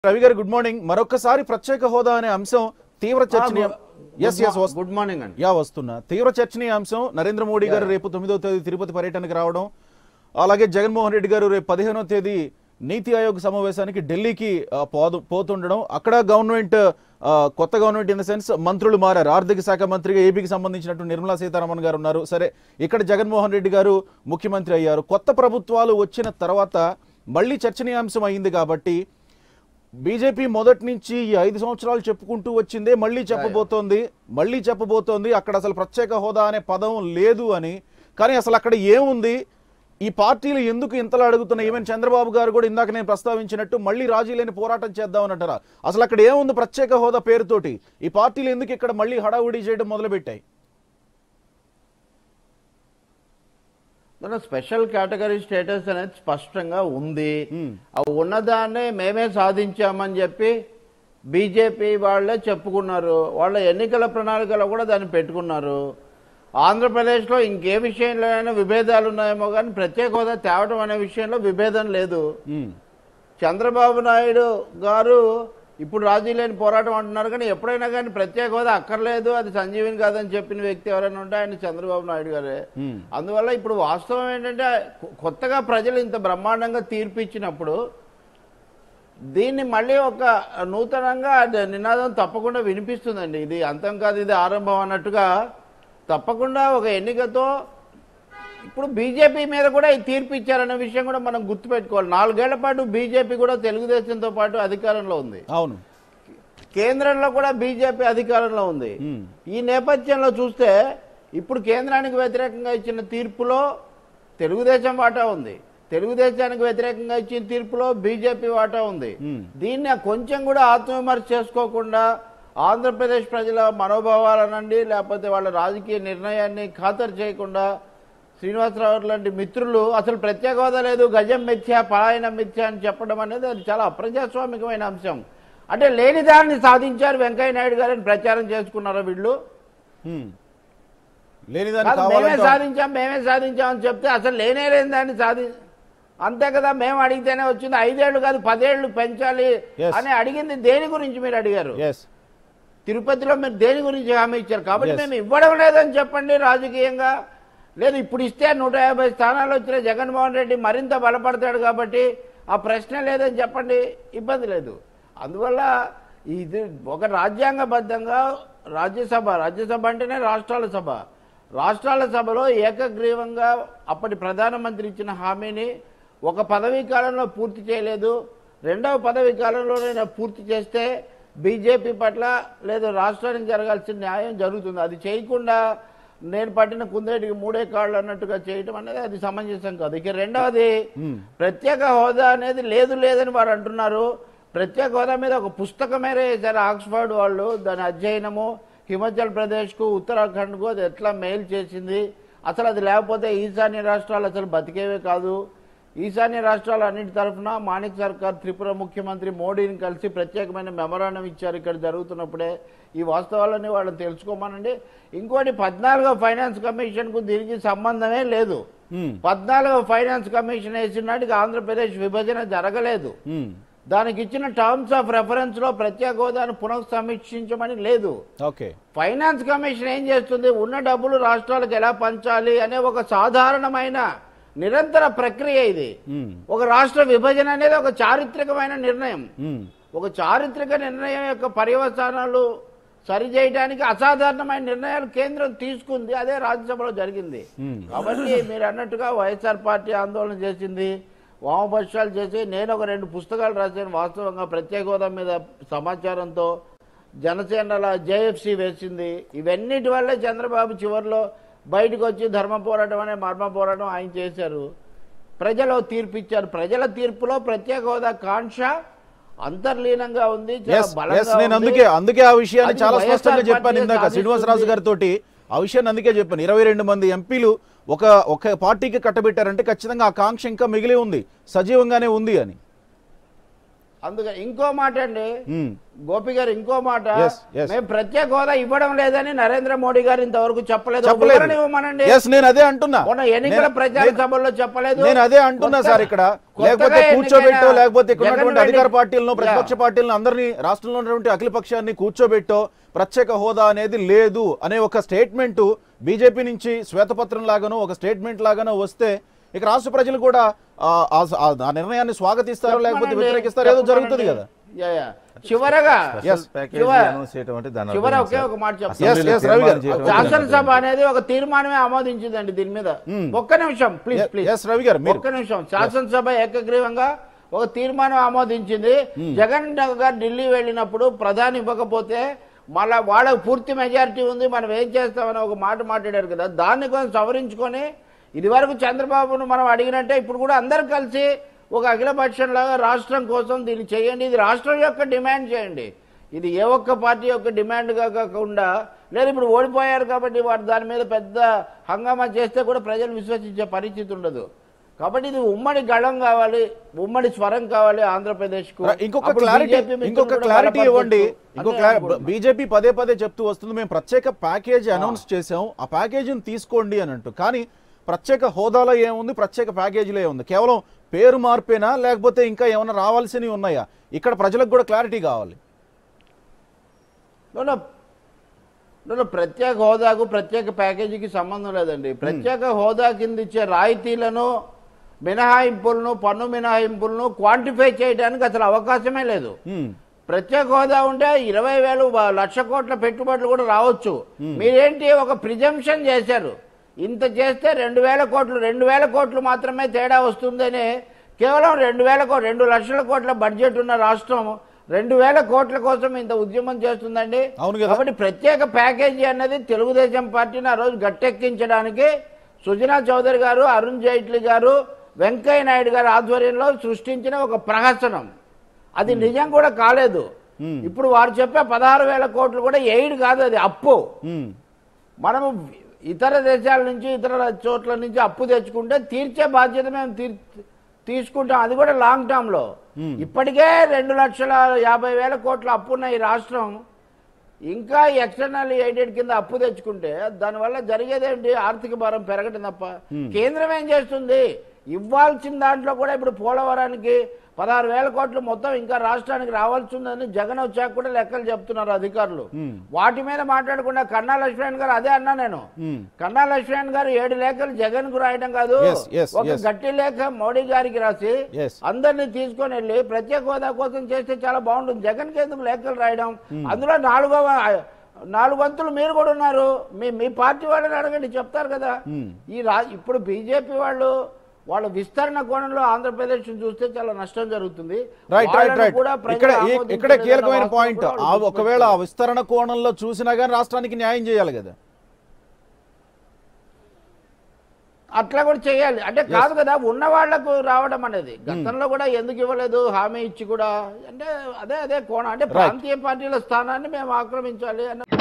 రవి గారు good morning మరొకసారి ప్రత్యేక హోదా అనే అంశం తీవ్ర చర్చనీయ ఎస్ ఎస్ గుడ్ మార్నింగ్ అండి యా వస్తున్నా తీవ్ర చర్చనీయాంశం నరేంద్ర మోడీ గారు రేపు తొమ్మిదవ తేదీ తిరుపతి పర్యటనకు రావడం అలాగే జగన్మోహన్ రెడ్డి గారు రేపు పదిహేనవ తేదీ నీతి ఆయోగ్ సమావేశానికి ఢిల్లీకి ఆ, పోదు పోతుండడం అక్కడ గవర్నమెంట్ ఆ, కొత్త గవర్నమెంట్ ఇన్ ద సెన్స్ మంత్రులు మారారు ఆర్థిక శాఖ మంత్రిగా ఏపీకి సంబంధించినట్టు నిర్మలా సీతారామన్ గారు ఉన్నారు సరే ఇక్కడ జగన్మోహన్ రెడ్డి గారు ముఖ్యమంత్రి అయ్యారు కొత్త ప్రభుత్వాలు వచ్చిన తర్వాత మళ్ళీ చర్చనీయాంశం అయింది కాబట్టి బీజేపీ మొదటి నుంచి ఈ ఐదు సంవత్సరాలు చెప్పుకుంటూ వచ్చిందే మళ్ళీ చెప్పబోతోంది మళ్ళీ చెప్పబోతోంది అక్కడ అసలు ప్రత్యేక హోదా అనే పదం లేదు అని కానీ అసలు అక్కడ ఏముంది ఈ పార్టీలు ఎందుకు ఇంతలా అడుగుతున్నాయి ఈవెన్ చంద్రబాబు గారు కూడా ఇందాక నేను ప్రస్తావించినట్టు మళ్ళీ రాజీ లేని పోరాటం చేద్దామని అంటారా అసలు అక్కడ ఏముంది ప్రత్యేక హోదా పేరుతోటి ఈ పార్టీలు ఎందుకు ఇక్కడ మళ్ళీ హడావుడి చేయడం మొదలుపెట్టాయి మన స్పెషల్ కేటగిరీ స్టేటస్ అనేది స్పష్టంగా ఉంది Hmm. ఆ ఉన్నదాన్నే మేమే సాధించామని చెప్పి బీజేపీ వాళ్ళే చెప్పుకున్నారు వాళ్ళ ఎన్నికల ప్రణాళికలో కూడా దాన్ని పెట్టుకున్నారు ఆంధ్రప్రదేశ్లో ఇంకే విషయంలోనైనా విభేదాలు ఉన్నాయేమో కానీ ప్రత్యేక హోదా తేవడం అనే విషయంలో విభేదం లేదు ఉమ్, చంద్రబాబు నాయుడు గారు ఇప్పుడు రాజీ లేని పోరాటం అంటున్నారు కానీ ఎప్పుడైనా కానీ ప్రత్యేక హోదా అక్కర్లేదు అది సంజీవిని కాదని చెప్పిన వ్యక్తి ఎవరైనా ఉంటే ఆయన చంద్రబాబు నాయుడు గారే ఉమ్, అందువల్ల ఇప్పుడు వాస్తవం ఏంటంటే కొ- కొత్తగా ప్రజలు ఇంత బ్రహ్మాండంగా తీర్పు ఇచ్చినప్పుడు దీన్ని మళ్ళీ ఒక నూతనంగా అది నినాదం తప్పకుండా వినిపిస్తుందండి ఇది అంతం కాదు ఇది ఆరంభం అన్నట్టుగా తప్పకుండా ఒక ఎన్నికతో ఇప్పుడు బీజేపీ మీద కూడా ఈ తీర్పు ఇచ్చారనే విషయం కూడా మనం గుర్తుపెట్టుకోవాలి నాలుగేళ్ల పాటు బీజేపీ కూడా తెలుగుదేశంతో పాటు అధికారంలో ఉంది అవును కేంద్రంలో కూడా బీజేపీ అధికారంలో ఉంది ఉమ్, ఈ నేపథ్యంలో చూస్తే ఇప్పుడు కేంద్రానికి వ్యతిరేకంగా ఇచ్చిన తీర్పులో తెలుగుదేశం వాటా ఉంది తెలుగుదేశానికి వ్యతిరేకంగా ఇచ్చిన తీర్పులో బీజేపీ వాటా ఉంది ఉమ్, దీన్ని కొంచెం కూడా ఆత్మవిమర్శ చేసుకోకుండా ఆంధ్రప్రదేశ్ ప్రజల మనోభావాలనండి లేకపోతే వాళ్ళ రాజకీయ నిర్ణయాన్ని ఖాతరు చేయకుండా శ్రీనివాసరావు లాంటి మిత్రులు అసలు ప్రత్యేక హోదా లేదు గజం మిథ్య పలాయన మిథ్య అని చెప్పడం అనేది అది చాలా అప్రజాస్వామికమైన అంశం అంటే లేని దాన్ని సాధించారు వెంకయ్య నాయుడు గారిని ప్రచారం చేసుకున్నారా వీళ్ళు ఉమ్. లేనిదాన్ని కాదు, మేమే కావాలంటే సాధించాం మేమే సాధించాం అని చెప్తే అసలు లేనే లేని దాన్ని సాధి అంతే కదా మేము అడిగితేనే వచ్చింది ఐదేళ్లు కాదు పదేళ్లు పెంచాలి Yes. అని అడిగింది దేని గురించి మీరు అడిగారు ఎస్ తిరుపతిలో మీరు దేని గురించి హామీ ఇచ్చారు కాబట్టి Yes. మేము ఇవ్వడం లేదని చెప్పండి రాజకీయంగా లేదు ఇప్పుడు ఇస్తే నూట యాభై స్థానాలు వచ్చిన జగన్మోహన్ రెడ్డి మరింత బలపడతాడు కాబట్టి ఆ ప్రశ్న లేదని చెప్పండి ఇబ్బంది లేదు అందువల్ల ఇది ఒక రాజ్యాంగబద్ధంగా రాజ్యసభ రాజ్యసభ అంటేనే రాష్ట్రాల సభ రాష్ట్రాల సభలో ఏకగ్రీవంగా అప్పటి ప్రధానమంత్రి ఇచ్చిన హామీని ఒక పదవీ కాలంలో పూర్తి చేయలేదు రెండవ పదవీ కాలంలోనే పూర్తి చేస్తే బీజేపీ పట్ల లేదా రాష్ట్రానికి జరగాల్సిన న్యాయం జరుగుతుంది అది చేయకుండా నేను పట్టిన కుందేటికి మూడే కాళ్ళు అన్నట్టుగా చేయటం అనేది అది సమంజసం కాదు ఇక రెండవది ఉమ్, ప్రత్యేక హోదా అనేది లేదు లేదని వారు అంటున్నారు ప్రత్యేక హోదా మీద ఒక పుస్తకమే వేశారు ఆక్స్ఫర్డ్ వాళ్ళు దాని అధ్యయనము హిమాచల్ ప్రదేశ్కు ఉత్తరాఖండ్కు అది ఎట్లా మెయిల్ చేసింది అసలు అది లేకపోతే ఈశాన్య రాష్ట్రాలు అసలు బతికేవే కాదు ఈశాన్య రాష్ట్రాలు అన్నింటి తరఫున మాణిక్ సర్కార్ త్రిపుర ముఖ్యమంత్రి మోడీని కలిసి ప్రత్యేకమైన మెమరాండం ఇచ్చారు ఇక్కడ జరుగుతున్నప్పుడే ఈ వాస్తవాలన్నీ వాళ్ళని తెలుసుకోమనండి ఇంకోటి పద్నాలుగో ఫైనాన్స్ కమిషన్కు దీనికి సంబంధమే లేదు ఉమ్, పద్నాలుగో ఫైనాన్స్ కమిషన్ వేసిన నాటికి ఆంధ్రప్రదేశ్ విభజన జరగలేదు ఉమ్. దానికి ఇచ్చిన టర్మ్స్ ఆఫ్ రెఫరెన్స్ లో ప్రత్యేక హోదాను పునఃసమీక్షించమని లేదు ఓకే ఫైనాన్స్ కమిషన్ ఏం చేస్తుంది ఉన్న డబ్బులు రాష్ట్రాలకు ఎలా పంచాలి అనే ఒక సాధారణమైన నిరంతర ప్రక్రియ ఇది ఉమ్, ఒక రాష్ట్ర విభజన అనేది ఒక చారిత్రకమైన నిర్ణయం ఉమ్, ఒక చారిత్రక నిర్ణయం యొక్క పర్యవసానాలు సరిచేయడానికి అసాధారణమైన నిర్ణయాలు కేంద్రం తీసుకుంది అదే రాజ్యసభలో జరిగింది ఉమ్. కాబట్టి మీరు అన్నట్టుగా వైఎస్ఆర్ పార్టీ ఆందోళన చేసింది వామపక్షాలు చేసి నేను ఒక రెండు పుస్తకాలు రాశాను వాస్తవంగా ప్రత్యేక హోదా మీద సమాచారంతో జనసేనల జేఎఫ్సి వేసింది ఇవన్నిటి వల్లే చంద్రబాబు చివరిలో బయటకు వచ్చి ధర్మ పోరాటం అనే మర్మ పోరాటం ఆయన చేశారు ప్రజలు తీర్పు ఇచ్చారు ప్రజల తీర్పులో ప్రత్యేక హోదా కాంక్ష అంతర్లీనంగా ఉంది చాలా Yes, yes, బలంగా నేను ఉంది. అందుకే అందుకే ఆ విషయాన్ని అది చాలా వైఎస్ఆర్ స్పష్టంగా చెప్పాను పార్టీ ఇందాక సాధిస్తుంది. శ్రీనివాసరాజు గారితో ఆ విషయాన్ని అందుకే చెప్పాను ఇరవై రెండు మంది ఎంపీలు ఒక ఒక పార్టీకి కట్టబెట్టారంటే ఖచ్చితంగా ఆ కాంక్ష ఇంకా మిగిలి ఉంది సజీవంగానే ఉంది అని అందుకని ఇంకో మాట అండి ఉమ్, గోపి గారు ఇంకో మాట Yes, yes. మేము ప్రత్యేక హోదా ఇవ్వడం లేదని నరేంద్ర మోడీ గారు ఇంతవరకు చెప్పలేదు ఒక చెప్పలేదు వివరణ ఇవ్వమనండి ఎస్ నేను అదే అంటున్నా మొన్న ఎన్నికల నేను- ప్రచార నేను- సభల్లో చెప్పలేదు నేను అదే అంటున్నా కొత్తగా- సార్ ఇక్కడ కొత్తగా లేకపోతే ఎన్నికైన కూర్చోబెట్టో లేకపోతే ఇక్కడ జగన్ ఉన్నటువంటి రెడ్డి- అధికార పార్టీలను ప్రతిపక్ష యా. పార్టీలను అందరినీ రాష్ట్రంలో ఉన్నటువంటి అఖిల పక్షాన్ని కూర్చోబెట్టో ప్రత్యేక హోదా అనేది లేదు అనే ఒక స్టేట్మెంట్ బీజేపీ నుంచి శ్వేతపత్రం లాగానో ఒక స్టేట్మెంట్ లాగానో వస్తే ఇక రాష్ట్ర ప్రజలు కూడా ఆ- ఆ- ఆ- ఆ నిర్ణయాన్ని స్వాగతిస్తారో లేకపోతే చెప్పమనండి, వ్యతిరేకిస్తారో ఏదో జరుగుతుంది కదా యా, యా. చివరగా Yes. ప్యాకేజీ చివర- అనౌన్స్ చేయడం అంటే దాని చివర అర్థం ఒకే సార్. ఒక మాట చెప్తాను Yes, అసెంబ్లీలో yes, రవి గారు. తీర్మానం చేయడం అంటే దాని శాసనసభ అర్థం. అనేది ఒక తీర్మానమే ఆమోదించిందండి దీని మీద ఒక్క నిమిషం ప్లీజ్ ప్లీజ్ ఎస్ రవి గారు మీరు ఒక్క నిమిషం శాసనసభ ఏకగ్రీవంగా ఒక తీర్మానం ఆమోదించింది జగన్ గారు ఢిల్లీ వెళ్ళినప్పుడు ప్రధాని ఇవ్వకపోతే మళ్ళా వాళ్ళకు పూర్తి మెజారిటీ ఉంది మనం ఏం చేస్తామని ఒక మాట మాట్లాడారు కదా దాన్ని కొంచెం సవరించుకొని ఇది వరకు చంద్రబాబును మనం అడిగినట్టే ఇప్పుడు కూడా అందరు కలిసి ఒక అఖిలపక్షంలాగా రాష్ట్రం కోసం దీన్ని చేయండి ఇది రాష్ట్రం యొక్క డిమాండ్ చేయండి ఇది ఏ ఒక్క పార్టీ యొక్క డిమాండ్గా కాకుండా లేదు ఇప్పుడు ఓడిపోయారు కాబట్టి వారు దాని మీద పెద్ద హంగామా చేస్తే కూడా ప్రజలు విశ్వసించే పరిస్థితి ఉండదు కాబట్టి ఇది ఉమ్మడి గళం కావాలి ఉమ్మడి స్వరం కావాలి ఆంధ్రప్రదేశ్ కు ఇంకొక క్లారిటీ ఇంకొక క్లారిటీ ఇవ్వండి ఇంకొక బీజేపీ పదే పదే చెప్తూ వస్తుంది మేము ప్రత్యేక ప్యాకేజ్ అనౌన్స్ చేసాం ఆ ప్యాకేజీని తీసుకోండి అని అంటూ కానీ ప్రత్యేక హోదాలో ఏముంది ప్రత్యేక ప్యాకేజీలో ఏముంది కేవలం పేరు మార్పేనా లేకపోతే ఇంకా ఏమైనా రావాల్సినవి ఉన్నాయా ఇక్కడ ప్రజలకు కూడా క్లారిటీ కావాలి నో, నో. నో, నో, ప్రత్యేక హోదాకు ప్రత్యేక ప్యాకేజీకి సంబంధం లేదండి ప్రత్యేక హోదా కింద ఇచ్చే రాయితీలను మినహాయింపులను పన్ను మినహాయింపులను క్వాంటిఫై చేయడానికి అసలు అవకాశమే లేదు హ్మ్. ప్రత్యేక హోదా ఉంటే ఇరవై వేలు వ- లక్ష కోట్ల పెట్టుబడులు కూడా రావచ్చు మీరేంటి ఒక ప్రిజంప్షన్ చేశారు ఇంత చేస్తే రెండు వేల కోట్లు రెండు వేల కోట్లు మాత్రమే తేడా వస్తుందని కేవలం రెండు వేల కో రెండు లక్షల కోట్ల బడ్జెట్ ఉన్న రాష్ట్రం రెండు వేల కోట్ల కోసం ఇంత ఉద్యమం చేస్తుందండి అవును కదా. కాబట్టి ప్రత్యేక ప్యాకేజీ అన్నది తెలుగుదేశం పార్టీని ఆ రోజు గట్టెక్కించడానికి సుజనా చౌదరి గారు అరుణ్ జైట్లీ గారు వెంకయ్య నాయుడు గారి ఆధ్వర్యంలో సృష్టించిన ఒక ప్రహసనం అది నిజం కూడా కాలేదు ఇప్పుడు వారు చెప్పే పదహారు వేల కోట్లు కూడా ఎయిడ్ కాదు అది అప్పు హ్మ్. మనము ఇతర దేశాల నుంచి ఇతర చోట్ల నుంచి అప్పు తెచ్చుకుంటే తీర్చే బాధ్యత మేము తీర్ తీసుకుంటాం అది కూడా లాంగ్ టర్మ్ లో ఇప్పటికే రెండు లక్షల యాభై వేల కోట్ల అప్పున్న ఈ రాష్ట్రం ఇంకా ఎక్స్టర్నల్ ఎయిడెడ్ కింద అప్పు తెచ్చుకుంటే దానివల్ల జరిగేదేంటి ఆర్థిక భారం పెరగటం తప్ప కేంద్రం ఏం చేస్తుంది ఇవ్వాల్సిన దాంట్లో కూడా ఇప్పుడు పోలవరానికి పదహారు వేల కోట్లు మొత్తం ఇంకా రాష్ట్రానికి రావాల్సి ఉందని జగన్ వచ్చాక కూడా లెక్కలు చెప్తున్నారు అధికారులు వాటి మీద మాట్లాడకుండా కన్నా లక్ష్మణ్ గారు అదే అన్నా నేను Hmm. కన్నా లక్ష్మణ్ గారు ఏడు లేఖలు జగన్ కు రాయడం కాదు Yes, yes, ఒక yes. గట్టి లేఖ మోడీ గారికి రాసి Yes. అందరినీ తీసుకొని వెళ్ళి ప్రత్యేక హోదా కోసం చేస్తే చాలా బాగుంటుంది జగన్ కి ఎందుకు లేఖలు రాయడం అందులో నాలుగో నాలుగు వంతులు మీరు కూడా ఉన్నారు మీ మీ పార్టీ వాళ్ళని అడగండి చెప్తారు కదా ఈ రా ఇప్పుడు బీజేపీ వాళ్ళు వాళ్ళ విస్తరణ కోణంలో ఆంధ్రప్రదేశ్ చూస్తే చాలా నష్టం జరుగుతుంది రైట్ రైట్ వాళ్ళను రైట్ కూడా ప్రజలు ఇక్కడ ఈ- ఆమోదించలేదన్న ఇక్కడ కీలకమైన వాస్తవం పాయింట్ కూడా వాళ్ళు ఒకవేళ ఆ విస్తరణ కోణంలో చూసినా కానీ రాష్ట్రానికి న్యాయం చేయాలి కదా అట్లా కూడా చేయాలి అంటే కాదు కదా ఉన్న వాళ్లకు రావడం అనేది గతంలో కూడా ఎందుకు ఇవ్వలేదు హామీ ఇచ్చి కూడా అంటే అదే అదే కోణం అంటే ప్రాంతీయ పార్టీల స్థానాన్ని మేము ఆక్రమించాలి అన్న